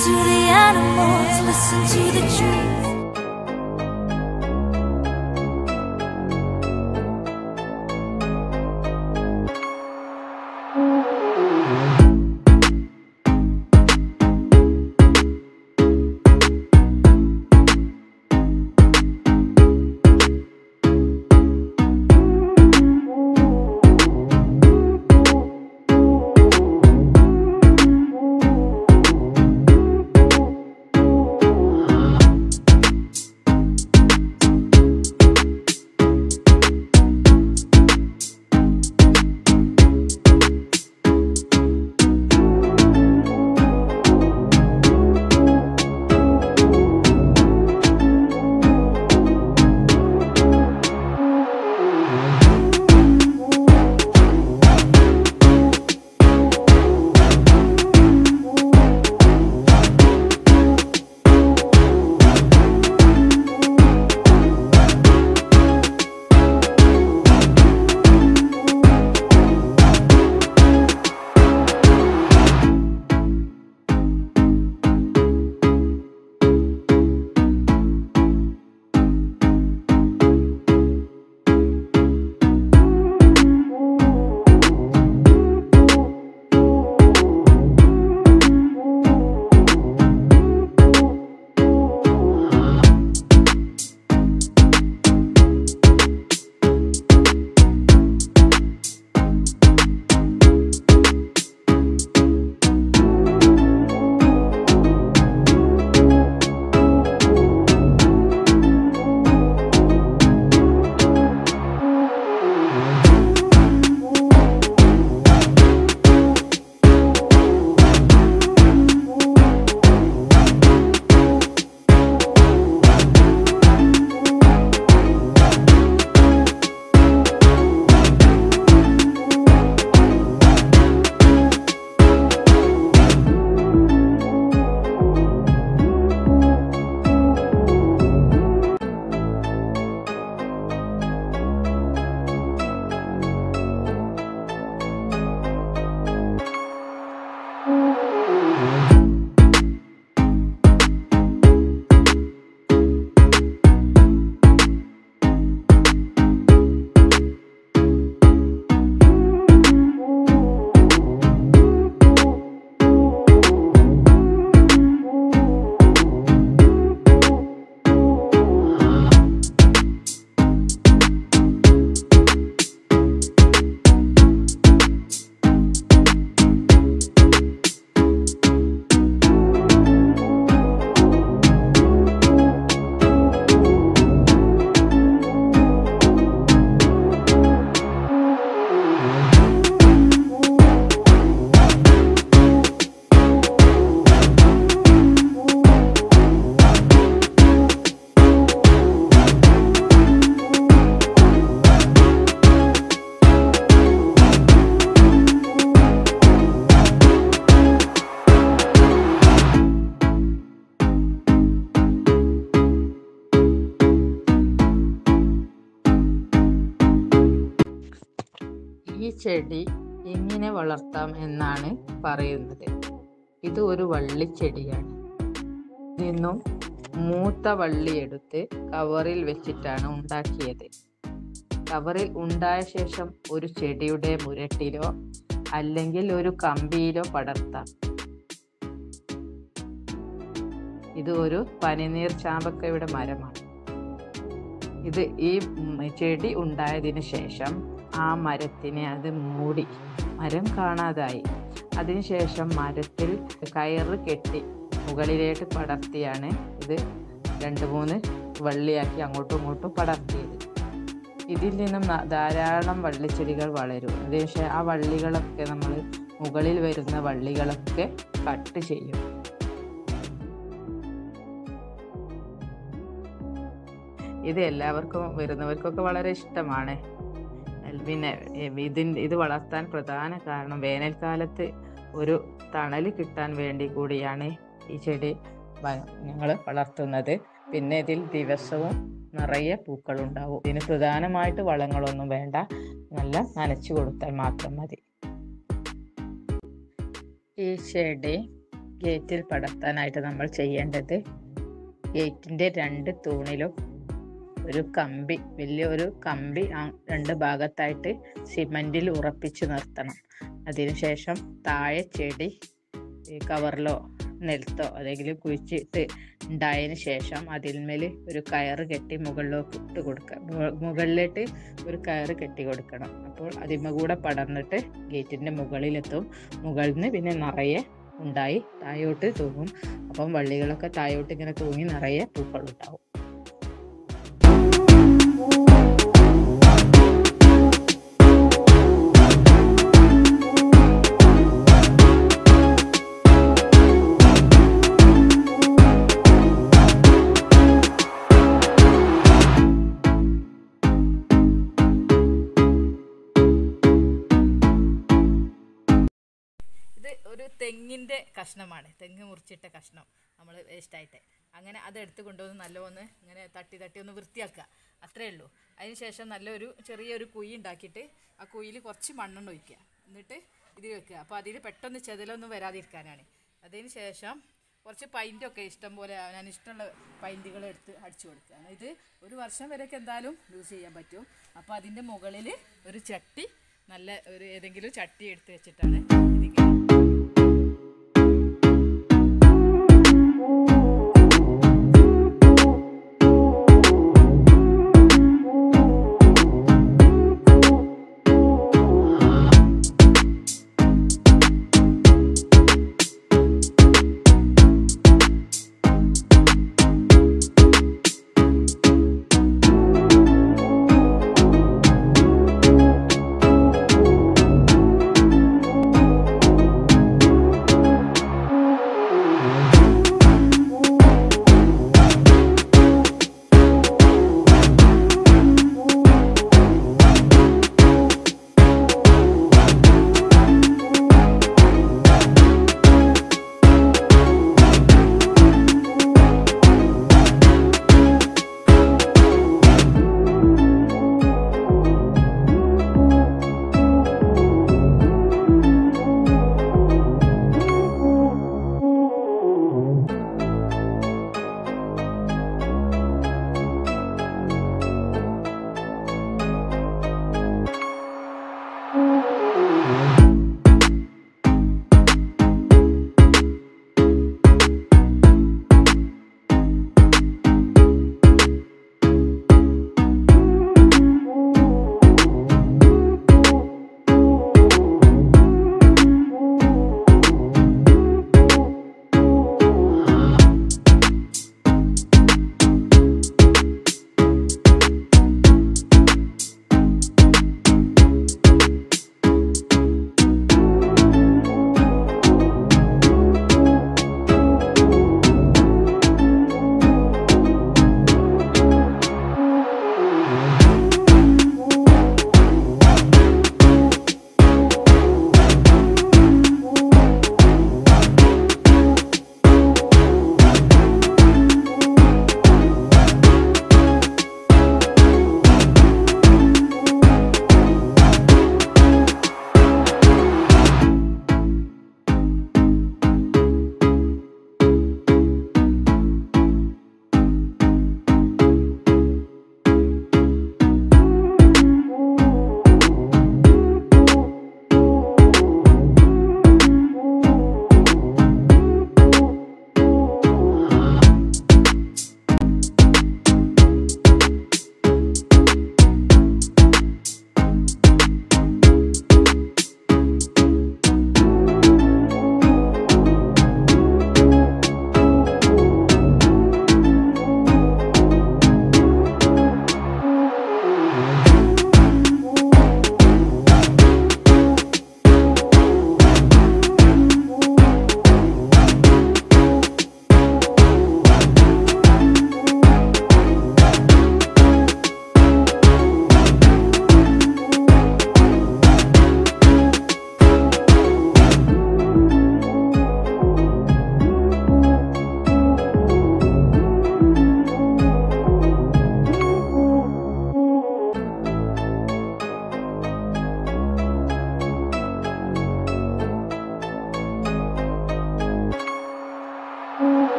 to the animals, listen to the trees. ഈ ചെടി എങ്ങനെ വളർത്താം എന്നാണ് പറയുന്നത് ഇത് ഒരു വള്ളിച്ചെടിയാണ് നിന്നും മൂത്ത വള്ളി എടുത്ത് കവറിൽ വെച്ചിട്ടാണ് ഉണ്ടാക്കിയത് കവറിൽ ഉണ്ടായ ശേഷം ഒരു ചെടിയുടെ മുരട്ടിലോ അല്ലെങ്കിൽ ഒരു കമ്പിയിലോ പടർത്താം ഇത് ഒരു പനിനീർ ചാമ്പക്കയുടെ മരമാണ് ഇത് ഈ ഉം ചെടി ഉണ്ടായതിന് ശേഷം ആ മരത്തിനെ അത് മൂടി മരം കാണാതായി അതിനുശേഷം മരത്തിൽ കയറ് കെട്ടി മുകളിലേക്ക് പടർത്തിയാണ് ഇത് രണ്ട് മൂന്ന് വള്ളിയാക്കി അങ്ങോട്ടും ഇങ്ങോട്ടും പടർത്തിയത് ഇതിൽ നിന്നും ന- ധാരാളം വള്ളിച്ചെടികൾ വളരും അതിനുശേഷം ആ വള്ളികളൊക്കെ നമ്മൾ മുകളിൽ വരുന്ന വള്ളികളൊക്കെ കട്ട് ചെയ്യും ഇത് എല്ലാവർക്കും വരുന്നവർക്കൊക്കെ വളരെ ഇഷ്ടമാണ് അൽ- പിന്നെ ഇതിൻ്റെ ഇത് വളർത്താൻ പ്രധാന കാരണം വേനൽക്കാലത്ത് ഒരു തണൽ കിട്ടാൻ വേണ്ടി കൂടിയാണ് ഈ ചെടി ഞങ്ങൾ വളർത്തുന്നത് പിന്നെ ഇതിൽ ദിവസവും നിറയെ പൂക്കളുണ്ടാവും ഇതിന് പ്രധാനമായിട്ട് വളങ്ങളൊന്നും വേണ്ട നല്ല നനച്ചു കൊടുത്താൽ മാത്രം മതി ഈ ചെടി ഗേറ്റിൽ പടർത്താനായിട്ട് നമ്മൾ ചെയ്യേണ്ടത് ഗേറ്റിൻ്റെ രണ്ട് തൂണിലും ഒരു കമ്പി വലിയ ഒരു കമ്പി ആ രണ്ട് ഭാഗത്തായിട്ട് സിമൻറ്റിൽ ഉറപ്പിച്ച് നിർത്തണം അതിനുശേഷം താഴെ ചെടി ഈ കവറിലോ നിലത്തോ അതെങ്കിലും കുഴിച്ചിട്ട് ഉണ്ടായതിന് ശേഷം അതിന്മേൽ ഒരു കയറ് കെട്ടി മുകളിലേക്ക് ഇട്ട് കൊടുക്കുക മു- മുകളിലേക്ക് ഒരു കയറ് കെട്ടി കൊടുക്കണം അപ്പോൾ അതിന്മ കൂടെ പടർന്നിട്ട് ഗേറ്റിൻ്റെ മുകളിലെത്തും മുകളിൽ നിന്ന് പിന്നെ നിറയെ ഉണ്ടായി താഴോട്ട് തൂങ്ങും അപ്പം വള്ളികളൊക്കെ താഴോട്ട് ഇങ്ങനെ തൂങ്ങി നിറയെ പൂക്കളുണ്ടാവും ഇത് ഒരു തെങ്ങിൻ്റെ കഷ്ണമാണ് തെങ്ങ് മുറിച്ചിട്ട കഷ്ണം നമ്മൾ വേസ്റ്റായിട്ട് അങ്ങനെ അത് എടുത്ത് കൊണ്ടുവന്ന് നല്ലൊന്ന് ഇങ്ങനെ തട്ടി തട്ടി ഒന്ന് വൃത്തിയാക്കുക അത്രേ ഉള്ളൂ അതിന് ശേഷം നല്ലൊരു ചെറിയൊരു കുഴി ഉണ്ടാക്കിയിട്ട് ആ കുഴിയിൽ കുറച്ച് മണ്ണെണ്ണ ഒഴിക്കുക എന്നിട്ട് ഇത് വെക്കുക അപ്പോൾ അതിൽ പെട്ടെന്ന് ചെതലൊന്നും വരാതിരിക്കാനാണ് അതിന് ശേഷം കുറച്ച് പൈൻ്റൊക്കെ ഇഷ്ടം പോലെ അവനാൻ ഇഷ്ടമുള്ള പൈൻറ്റുകൾ എടുത്ത് അടിച്ചു കൊടുക്കുക ഇത് ഒരു വർഷം വരെയൊക്കെ എന്തായാലും യൂസ് ചെയ്യാൻ പറ്റും അപ്പോൾ അതിൻ്റെ മുകളിൽ ഒരു ചട്ടി നല്ല ഒരു ഏതെങ്കിലും ചട്ടി എടുത്ത് വെച്ചിട്ടാണ് ഇതിങ്ങനെ